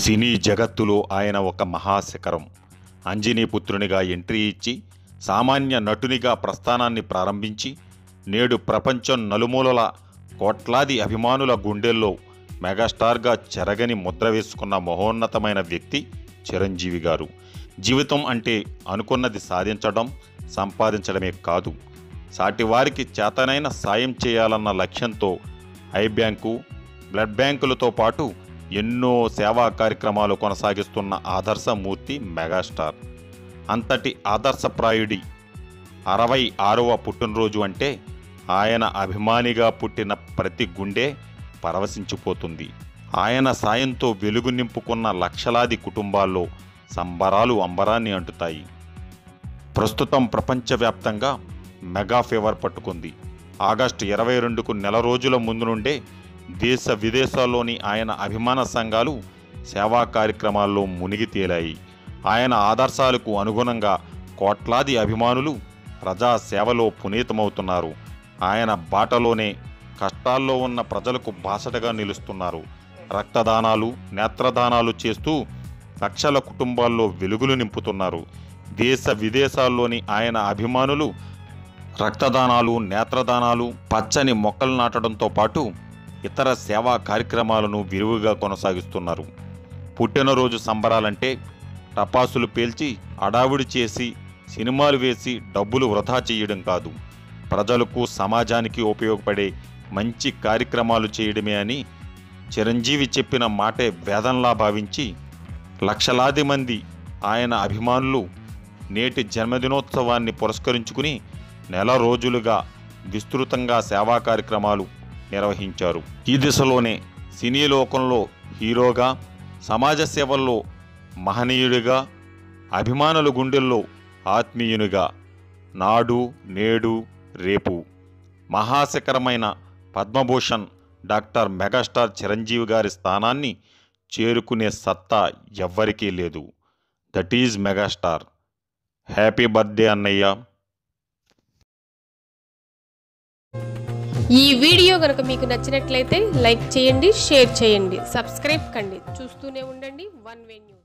సినీ జగత్తులో ఆయన ఒక మహాశిఖరం అంజనీపుత్రునిగా ఎంట్రీ ఇచ్చి సామాన్య నటునిగా ప్రస్థానాన్ని ప్రారంభించి నేడు ప్రపంచం నలుమూలల కోట్లాది అభిమానుల గుండెల్లో మెగాస్టార్గా చెరగని ముద్ర వేసుకున్న మహోన్నతమైన వ్యక్తి చిరంజీవి గారు జీవితం అంటే అనుకున్నది సాధించడం సంపాదించడమే కాదు సాటివారికి చేతనైన సాయం చేయాలన్న లక్ష్యంతో ఐ బ్యాంకు బ్లడ్ బ్యాంకులతో పాటు ఎన్నో సేవా కార్యక్రమాలు కొనసాగిస్తున్న ఆదర్శమూర్తి మెగాస్టార్ అంతటి ఆదర్శప్రాయుడి అరవై ఆరవ పుట్టినరోజు అంటే ఆయన అభిమానిగా పుట్టిన ప్రతి గుండె పరవశించిపోతుంది ఆయన సాయంతో వెలుగు నింపుకున్న లక్షలాది కుటుంబాల్లో సంబరాలు అంబరాన్ని అంటుతాయి ప్రస్తుతం ప్రపంచవ్యాప్తంగా మెగా ఫీవర్ పట్టుకుంది ఆగస్టు ఇరవై రెండుకు నెల రోజుల ముందు నుండే దేశ విదేశాల్లోని ఆయన అభిమాన సంఘాలు సేవా కార్యక్రమాల్లో మునిగి తేలాయి ఆయన ఆదర్శాలకు అనుగుణంగా కోట్లాది అభిమానులు ప్రజా సేవలో పునీతమవుతున్నారు ఆయన బాటలోనే కష్టాల్లో ఉన్న ప్రజలకు బాసటగా నిలుస్తున్నారు రక్తదానాలు నేత్రదానాలు చేస్తూ లక్షల కుటుంబాల్లో వెలుగులు నింపుతున్నారు దేశ విదేశాల్లోని ఆయన అభిమానులు రక్తదానాలు నేత్రదానాలు పచ్చని మొక్కలు నాటడంతో పాటు ఇతర సేవా కార్యక్రమాలను విరివిగా కొనసాగిస్తున్నారు పుట్టినరోజు సంబరాలంటే టపాసులు పేల్చి అడావుడి చేసి సినిమాలు వేసి డబ్బులు వృధా చేయడం కాదు ప్రజలకు సమాజానికి ఉపయోగపడే మంచి కార్యక్రమాలు చేయడమే అని చిరంజీవి చెప్పిన మాటే వేదంలా భావించి లక్షలాది మంది ఆయన అభిమానులు నేటి జన్మదినోత్సవాన్ని పురస్కరించుకుని నెల రోజులుగా విస్తృతంగా సేవా కార్యక్రమాలు నిర్వహించారు ఈ దిశలోనే సినీ లోకంలో హీరోగా సమాజ సేవల్లో మహనీయుడిగా అభిమానుల గుండెల్లో ఆత్మీయునిగా నాడు నేడు రేపు మహాశిఖరమైన పద్మభూషణ్ డాక్టర్ మెగాస్టార్ చిరంజీవి గారి స్థానాన్ని చేరుకునే సత్తా ఎవ్వరికీ లేదు that is megastar happy birthday అన్నయ్య ఈ వీడియో కనుక మీకు నచ్చినట్లయితే లైక్ చేయండి షేర్ చేయండి సబ్స్క్రైబ్ కండి చూస్తూనే ఉండండి వన్ వే న్యూస్